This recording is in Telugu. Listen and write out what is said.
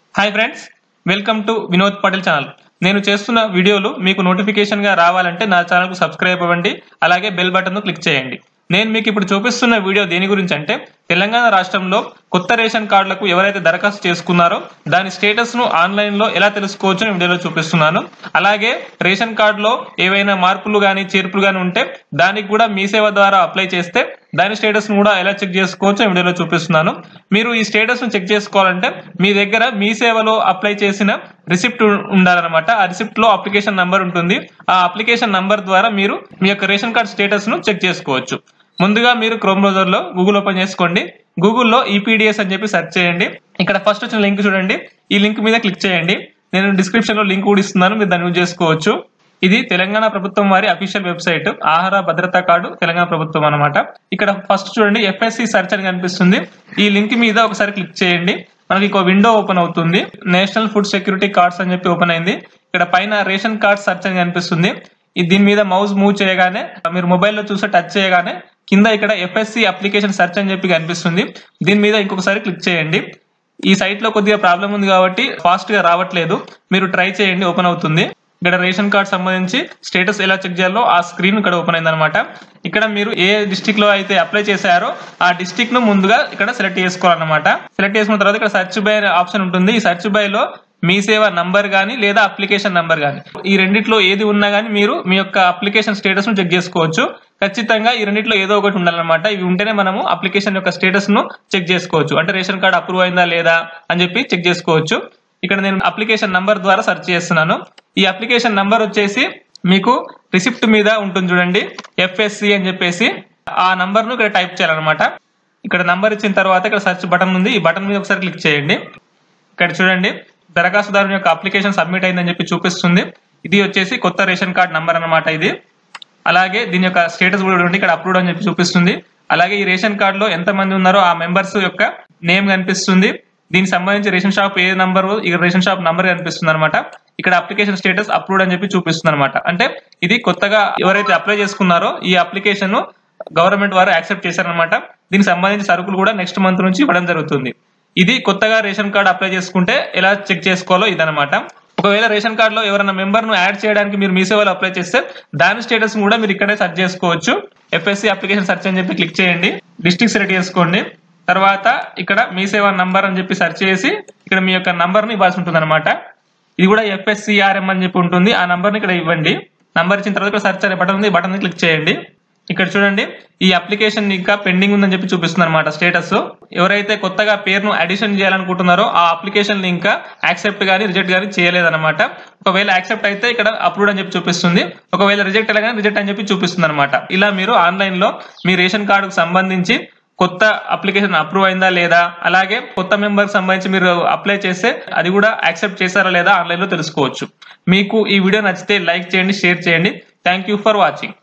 hi friends welcome to Vinod Patel channel నేను చేస్తున్న వీడియోలు మీకు నోటిఫికేషన్ గా రావాలంటే నా ఛానల్ కు సబ్స్క్రైబ్ అవ్వండి అలాగే బెల్ బటన్ ను క్లిక్ చేయండి నేను మీకు ఇప్పుడు చూపిస్తున్న వీడియో దేని గురించి అంటే తెలంగాణ రాష్ట్రంలో కొత్త రేషన్ కార్డులకు ఎవరైతే దరఖాస్తు చేసుకున్నారో దాని స్టేటస్ ను ఆన్లైన్ లో ఎలా తెలుసుకోవచ్చు అని వీడియోలో చూపిస్తున్నాను అలాగే రేషన్ కార్డులో ఏవైనా మార్పులు గానీ చేర్పులు గానీ ఉంటే దానికి కూడా మీ సేవ ద్వారా అప్లై చేస్తే దాని స్టేటస్ ను కూడా ఎలా చెక్ చేసుకోవచ్చు అని వీడియోలో చూపిస్తున్నాను మీరు ఈ స్టేటస్ ను చెక్ చేసుకోవాలంటే మీ దగ్గర మీ సేవలో అప్లై చేసిన రిసిప్ట్ ఉండాలన్నమాట ఆ రిసిప్ట్ లో అప్లికేషన్ నంబర్ ఉంటుంది ఆ అప్లికేషన్ నంబర్ ద్వారా మీరు మీ యొక్క రేషన్ కార్డ్ స్టేటస్ ను చెక్ చేసుకోవచ్చు ముందుగా మీరు క్రోమ్ బ్రౌజర్ లో గూగుల్ ఓపెన్ చేసుకోండి గూగుల్లో ఈపీడిఎస్ అని చెప్పి సెర్చ్ చేయండి ఇక్కడ ఫస్ట్ వచ్చిన లింక్ చూడండి ఈ లింక్ మీద క్లిక్ చేయండి నేను డిస్క్రిప్షన్ లో లింక్ కూడా ఇస్తున్నాను మీరు దాన్ని యూజ్ చేసుకోవచ్చు ఇది తెలంగాణ ప్రభుత్వం వారి అఫీషియల్ వెబ్సైట్ ఆహార భద్రతా కార్డు తెలంగాణ ప్రభుత్వం అన్నమాట ఇక్కడ ఫస్ట్ చూడండి ఎఫ్ఎస్సి సెర్చ్ అని కనిపిస్తుంది ఈ లింక్ మీద ఒకసారి క్లిక్ చేయండి మనకి ఇంకో విండో ఓపెన్ అవుతుంది నేషనల్ ఫుడ్ సెక్యూరిటీ కార్డ్స్ అని చెప్పి ఓపెన్ అయింది ఇక్కడ పైన రేషన్ కార్డ్ సెర్చ్ అని కనిపిస్తుంది ఈ దీని మీద మౌస్ మూవ్ చేయగానే మీరు మొబైల్లో చూస్తే టచ్ చేయగానే కింద ఇక్కడ ఎఫ్ఎస్సి అప్లికేషన్ సెర్చ్ అని చెప్పి కనిపిస్తుంది దీని మీద ఇంకొకసారి క్లిక్ చేయండి ఈ సైట్ లో కొద్దిగా ప్రాబ్లం ఉంది కాబట్టి ఫాస్ట్ గా రావట్లేదు మీరు ట్రై చేయండి ఓపెన్ అవుతుంది ఇక్కడ రేషన్ కార్డ్ సంబంధించి స్టేటస్ ఎలా చెక్ చేయాలో ఆ స్క్రీన్ ఇక్కడ ఓపెన్ అయింది అనమాట ఇక్కడ మీరు ఏ డిస్టిక్ లో అయితే అప్లై చేశారో ఆ డిస్టిక్ ను ముందుగా ఇక్కడ సెలెక్ట్ చేసుకోవాలన్నమాట సెలెక్ట్ చేసుకున్న తర్వాత ఇక్కడ సెర్చ్ బై ఆప్షన్ ఉంటుంది ఈ సెర్చ్ బై లో మీ సేవ నంబర్ గానీ లేదా అప్లికేషన్ నంబర్ గానీ ఈ రెండిట్లో ఏది ఉన్నా గానీ మీరు మీ యొక్క అప్లికేషన్ స్టేటస్ ను చెక్ చేసుకోవచ్చు ఖచ్చితంగా ఈ రెండిట్లో ఏదో ఒకటి ఉండాలన్నమాట ఇవి ఉంటేనే మనము అప్లికేషన్ యొక్క స్టేటస్ ను చెక్ చేసుకోవచ్చు అంటే రేషన్ కార్డ్ అప్రూవ్ అయిందా లేదా అని చెప్పి చెక్ చేసుకోవచ్చు ఇక్కడ నేను అప్లికేషన్ నంబర్ ద్వారా సెర్చ్ చేస్తున్నాను ఈ అప్లికేషన్ నంబర్ వచ్చేసి మీకు రిసిప్ట్ మీద ఉంటుంది చూడండి ఎఫ్ఎస్సి అని చెప్పేసి ఆ నంబర్ ను ఇక్కడ టైప్ చేయాలన్నమాట ఇక్కడ నంబర్ ఇచ్చిన తర్వాత ఇక్కడ సెర్చ్ బటన్ ఉంది ఈ బటన్ మీద ఒకసారి క్లిక్ చేయండి ఇక్కడ చూడండి దరఖాస్తుదారుని యొక్క అప్లికేషన్ సబ్మిట్ అయిందని చెప్పి చూపిస్తుంది ఇది వచ్చేసి కొత్త రేషన్ కార్డ్ నంబర్ అన్నమాట ఇది అలాగే దీని యొక్క స్టేటస్ కూడా చూడండి ఇక్కడ అప్రూవ్ అని చెప్పి చూపిస్తుంది అలాగే ఈ రేషన్ కార్డ్ లో ఎంత మంది ఉన్నారో ఆ మెంబర్స్ యొక్క నేమ్ కనిపిస్తుంది దీనికి సంబంధించి రేషన్ షాప్ ఏ నంబర్ ఈ రేషన్ షాప్ నంబర్ కనిపిస్తుంది అనమాట ఇక్కడ అప్లికేషన్ స్టేటస్ అప్రూవ్డ్ అని చెప్పి చూపిస్తుంది అనమాట అంటే ఇది కొత్తగా ఎవరైతే అప్లై చేసుకున్నారో ఈ అప్లికేషన్ గవర్నమెంట్ వారు యాక్సెప్ట్ చేశారనమాట దీనికి సంబంధించి సరుకులు కూడా నెక్స్ట్ మంత్ నుంచి ఇవ్వడం జరుగుతుంది ఇది కొత్తగా రేషన్ కార్డ్ అప్లై చేసుకుంటే ఎలా చెక్ చేసుకోవాలో ఇదనమాట ఒకవేళ రేషన్ కార్డ్ లో ఎవరైనా మెంబర్ ను యాడ్ చేయడానికి మీరు మీ సేవలో అప్లై చేస్తే దాని స్టేటస్ కూడా మీరు ఇక్కడే సెర్చ్ చేసుకోవచ్చు ఎఫ్ఎస్సి అప్లికేషన్ సెర్చ్ అని చెప్పి క్లిక్ చేయండి డిస్ట్రిక్ట్ సెలెక్ట్ చేసుకోండి తర్వాత ఇక్కడ మీ సేవ నంబర్ అని చెప్పి సెర్చ్ చేసి ఇక్కడ మీ యొక్క నంబర్ ని ఇవ్వాల్సి ఉంటుంది అనమాట ఇది కూడా ఎఫ్ఎస్సిఆర్ఎం అని చెప్పి ఉంటుంది ఆ నంబర్ ని ఇక్కడ ఇవ్వండి నంబర్ ఇచ్చిన తర్వాత ఇక్కడ సెర్చ్ అనే బటన్ ఉంది బటన్ ని క్లిక్ చేయండి ఇక్కడ చూడండి ఈ అప్లికేషన్ ఇంకా పెండింగ్ ఉందని చెప్పి చూపిస్తుంది అనమాట స్టేటస్ ఎవరైతే కొత్తగా పేరును అడిషన్ చేయాలనుకుంటున్నారో ఆ అప్లికేషన్ ఇంకా యాక్సెప్ట్ గానీ రిజెక్ట్ గానీ చేయలేదన్నమాట ఒకవేళ యాక్సెప్ట్ అయితే ఇక్కడ అప్రూవ్డ్ అని చెప్పి చూపిస్తుంది ఒకవేళ రిజెక్ట్ అయితే రిజెక్ట్ అని చెప్పి చూపిస్తుంది అనమాట ఇలా మీరు ఆన్లైన్ లో మీ రేషన్ కార్డుకు సంబంధించి కొత్త అప్లికేషన్ అప్రూవ్ అయిందా లేదా అలాగే కొత్త మెంబర్ సంబంధించి మీరు అప్లై చేస్తే అది కూడా యాక్సెప్ట్ చేశారా లేదా ఆన్లైన్ లో తెలుసుకోవచ్చు మీకు ఈ వీడియో నచ్చితే లైక్ చేయండి షేర్ చేయండి థ్యాంక్ యూ ఫర్ వాచింగ్